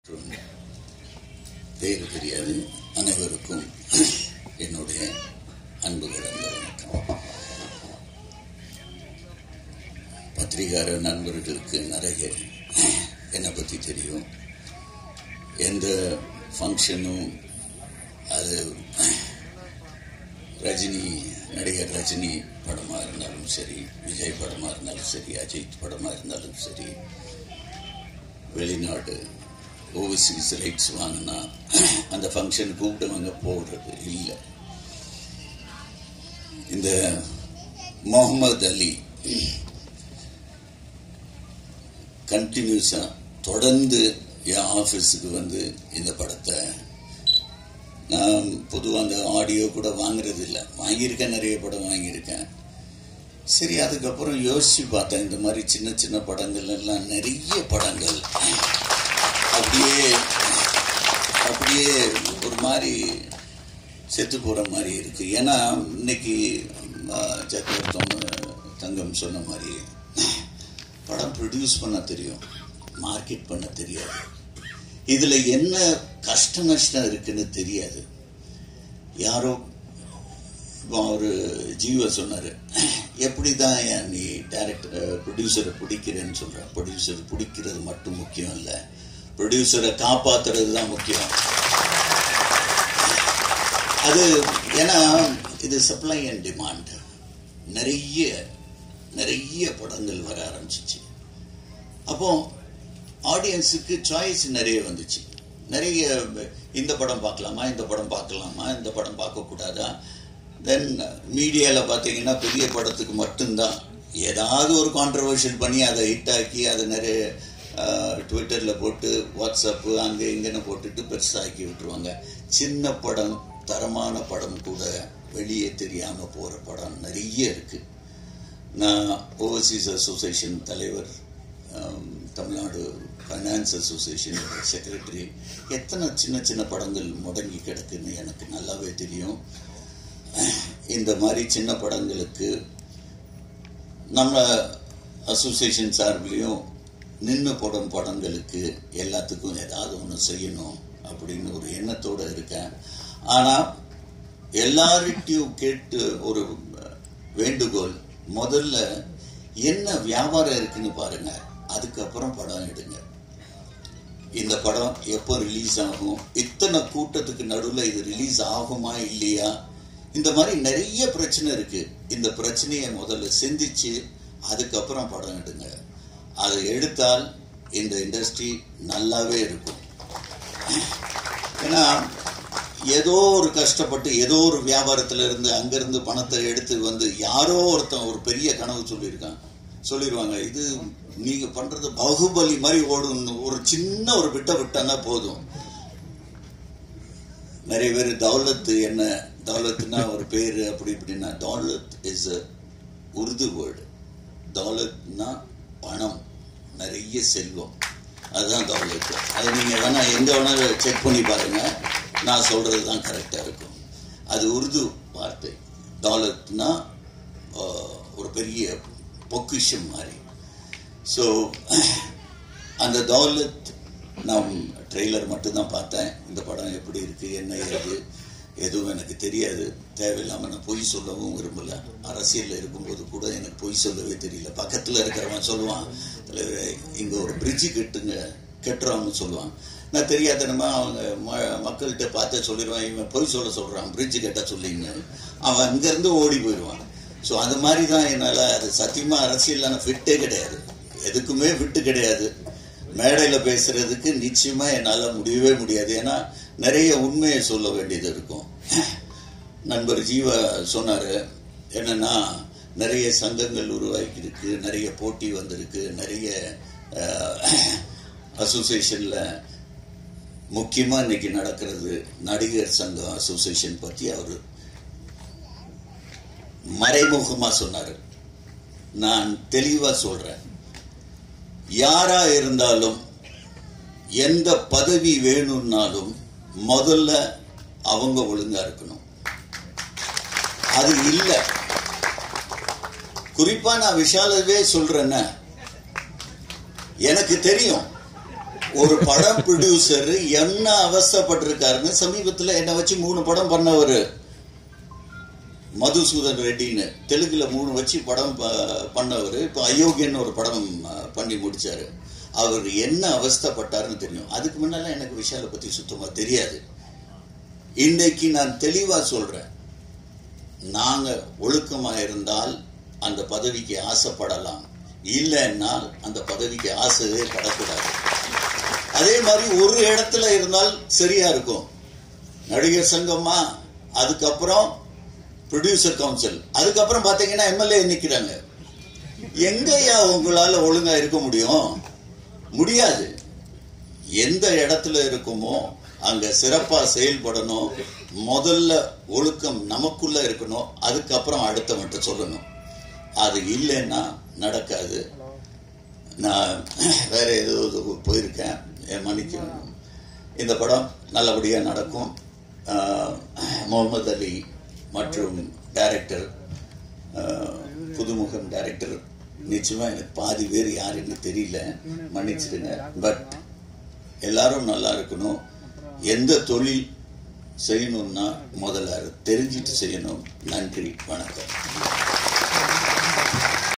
பேர் தெரியாது அனைவருக்கும் என்னுடைய அன்பு கலந்த வணக்கம் பத்திரிகார நண்பர்களுக்கு நிறைய என்னை பற்றி தெரியும் எந்த ஃபங்க்ஷனும் அது ரஜினி நடிகர் ரஜினி படமாக இருந்தாலும் சரி விஜய் படமாக இருந்தாலும் சரி அஜித் படமாக இருந்தாலும் சரி வெளிநாடு ஓவர்சீஸ் ரைட்ஸ் வாங்கினா அந்த ஃபங்க்ஷன் கூப்பிட்டவங்க போடுறது இல்லை இந்த முகமது அலி கண்டினியூஸாக தொடர்ந்து என் ஆஃபீஸுக்கு வந்து இந்த படத்தை நான் பொதுவாக அந்த ஆடியோ கூட வாங்குறது இல்லை வாங்கியிருக்கேன் நிறைய படம் வாங்கியிருக்கேன் சரி அதுக்கப்புறம் யோசிச்சு பார்த்தேன் இந்த மாதிரி சின்ன சின்ன படங்கள் எல்லாம் நிறைய படங்கள் அப்படியே அப்படியே ஒரு மாதிரி செத்து போகிற மாதிரி இருக்கு ஏன்னா இன்னைக்கு சக்கரத்தம் தங்கம் சொன்ன மாதிரி படம் ப்ரொடியூஸ் பண்ண தெரியும் மார்க்கெட் பண்ண தெரியாது இதில் என்ன கஷ்ட நஷ்டம் இருக்குன்னு தெரியாது யாரோ அவர் ஜீவ சொன்னார் எப்படி தான் நீ டேரக்டர் ப்ரொடியூசரை பிடிக்கிறேன்னு சொல்கிற ப்ரொடியூசர் பிடிக்கிறது மட்டும் முக்கியம் இல்லை ப்ரொடியூசரை காப்பாற்றுறது தான் முக்கியம் அது ஏன்னா இது சப்ளை அண்ட் டிமாண்ட் நிறைய நிறைய படங்கள் வர ஆரம்பிச்சிச்சு அப்போ ஆடியன்ஸுக்கு சாய்ஸ் நிறைய வந்துச்சு நிறைய இந்த படம் பார்க்கலாமா இந்த படம் பார்க்கலாமா இந்த படம் பார்க்கக்கூடாதா தென் மீடியாவில் பார்த்தீங்கன்னா பெரிய படத்துக்கு மட்டும்தான் ஏதாவது ஒரு கான்ட்ரவர்ஷியல் பண்ணி அதை ஹிட் ஆக்கி அதை நிறைய ட்விட்டரில் போட்டு வாட்ஸ்அப்பு அங்கே இங்கேன்னு போட்டுட்டு பெருசாக்கி விட்டுருவாங்க சின்ன படம் தரமான படம் கூட வெளியே தெரியாமல் போகிற படம் நிறைய இருக்குது நான் ஓவர்சீஸ் அசோசியேஷன் தலைவர் தமிழ்நாடு ஃபைனான்ஸ் அசோசியேஷன் செக்ரட்டரி எத்தனை சின்ன சின்ன படங்கள் முடங்கி கிடக்குன்னு எனக்கு நல்லாவே தெரியும் இந்த மாதிரி சின்ன படங்களுக்கு நம்ம அசோசியேஷன் சார்பிலையும் நின்று போடும் படங்களுக்கு எல்லாத்துக்கும் ஏதாவது ஒன்று செய்யணும் அப்படின்னு ஒரு எண்ணத்தோடு இருக்கேன் ஆனால் எல்லார்கிட்டையும் கேட்டு ஒரு வேண்டுகோள் முதல்ல என்ன வியாபாரம் இருக்குன்னு பாருங்க அதுக்கப்புறம் படம் எடுங்க இந்த படம் எப்போ ரிலீஸ் ஆகும் இத்தனை கூட்டத்துக்கு நடுவில் இது ரிலீஸ் ஆகுமா இல்லையா இந்த மாதிரி நிறைய பிரச்சனை இருக்கு இந்த பிரச்சனையை முதல்ல சிந்திச்சு அதுக்கப்புறம் படம் எடுங்க அதை எடுத்தால் இந்த இண்டஸ்ட்ரி நல்லாவே இருக்கும் ஏன்னா ஏதோ ஒரு கஷ்டப்பட்டு ஏதோ ஒரு வியாபாரத்துல இருந்து அங்கிருந்து பணத்தை எடுத்து வந்து யாரோ ஒருத்தன் ஒரு பெரிய கனவு சொல்லியிருக்கான் சொல்லிடுவாங்க இது நீங்க பண்றது பாகுபலி மாதிரி ஓடும் ஒரு சின்ன ஒரு விட்ட விட்டானா போதும் நிறைய பேர் தௌலத்து என்ன தௌலத்துனா ஒரு பேரு அப்படி இப்படின்னா Daulat is a Urdu word தௌலத்னா பணம் நிறைய செல்வம் அதுதான் தௌலத்து அது நீங்க வேணா எங்க வேணாலும் செக் பண்ணி பாருங்க நான் சொல்றது தான் கரெக்டா இருக்கும் அது உருது வார்த்தை தௌலத்னா ஒரு பெரிய பொக்கிஷம் மாதிரி ஸோ அந்த தௌலத் நான் ட்ரெய்லர் மட்டும்தான் பார்த்தேன் இந்த படம் எப்படி இருக்கு என்ன ஏது எதுவும் எனக்கு தெரியாது தேவையில்லாமல் நான் பொய் சொல்லவும் விரும்பல அரசியலில் இருக்கும்போது கூட எனக்கு பொய் சொல்லவே தெரியல பக்கத்தில் இருக்கிறவன் சொல்லுவான் தலைவரே இங்கே ஒரு பிரிட்ஜு கட்டுங்க கட்டுறோம்னு சொல்லுவான் நான் தெரியாதனமா அவங்க மக்கள்கிட்ட பார்த்து சொல்லிடுவான் இவன் பொய் சொல்ல சொல்கிறான் பிரிட்ஜு கட்ட சொல்லின்னு அவன் அங்கேருந்து ஓடி போயிடுவான் ஸோ அது மாதிரி தான் என்னால் அது சத்தியமாக அரசியலில் நான் ஃபிட்டே கிடையாது எதுக்குமே ஃபிட்டு கிடையாது மேடையில் பேசுறதுக்கு நிச்சயமாக என்னால் முடியவே முடியாது ஏன்னா நிறைய உண்மையை சொல்ல வேண்டியது இருக்கும் நண்பர் ஜீவா சொன்னார் என்னன்னா நிறைய சங்கங்கள் உருவாக்கி இருக்கு நிறைய போட்டி வந்திருக்கு நிறைய அசோசியேஷனில் முக்கியமாக இன்னைக்கு நடக்கிறது நடிகர் சங்கம் அசோசியேஷன் பற்றி அவர் மறைமுகமாக சொன்னார் நான் தெளிவாக சொல்கிறேன் யாரா இருந்தாலும் எந்த பதவி வேணும்னாலும் முதல்ல அவங்க ஒழுங்கா இருக்கணும் அது இல்லை குறிப்பா நான் விஷாலவே சொல்றேன்ன எனக்கு தெரியும் ஒரு படம் ப்ரொடியூசர் என்ன அவஸ்தைப்பட்டிருக்காருன்னு சமீபத்துல என்ன வச்சு மூணு படம் பண்ணவர் மதுசூதன் ரெட்டின்னு தெலுங்குல மூணு வச்சு படம் ப- பண்ணவர் இப்போ அயோக்கியன்னு ஒரு படம் அஹ், பண்ணி முடிச்சாரு அவர் என்ன அவஸ்தைப்பட்டாருன்னு தெரியும் அதுக்கு முன்னால எனக்கு விஷாலை பத்தி சுத்தமா தெரியாது இன்னைக்கு நான் தெளிவா சொல்றேன் நாங்க ஒழுக்கமா இருந்தால் அந்த பதவிக்கு ஆசைப்படலாம் இல்லைன்னா அந்த பதவிக்கு ஆசையே படக்கூடாது அதே மாதிரி ஒரு இடத்துல இருந்தால் சரியா இருக்கும் நடிகர் சங்கமா அதுக்கப்புறம் ப்ரொடியூசர் கவுன்சில் அதுக்கப்புறம் பாத்தீங்கன்னா எம்எல்ஏ நிக்கிறாங்க எங்கய்யா உங்களால ஒழுங்கா இருக்க முடியும் முடியாது எந்த இடத்துல இருக்குமோ அங்க சிறப்பா செயல்படணும் முதல்ல ஒழுக்கம் நமக்குள்ள இருக்கணும் அதுக்கப்புறம் அடுத்தவன்ட்ட சொல்லணும் அது இல்லைன்னா நடக்காது நான் வேற ஏதோ இது போயிருக்கேன் என் மன்னிக்கணும் இந்த படம் நல்லபடியா நடக்கும் ஆஹ், முகமது அலி மற்றும் டைரக்டர் புதுமுகம் டைரக்டர் நிச்சயமா எனக்கு பாதி பேர் யாருன்னு தெரியல மன்னிச்சிடுங்க பட் எல்லாரும் நல்லா இருக்கணும் எந்த தொழில் செய்யணும்னா முதல்ல அதை தெரிஞ்சிட்டு செய்யணும் நன்றி வணக்கம்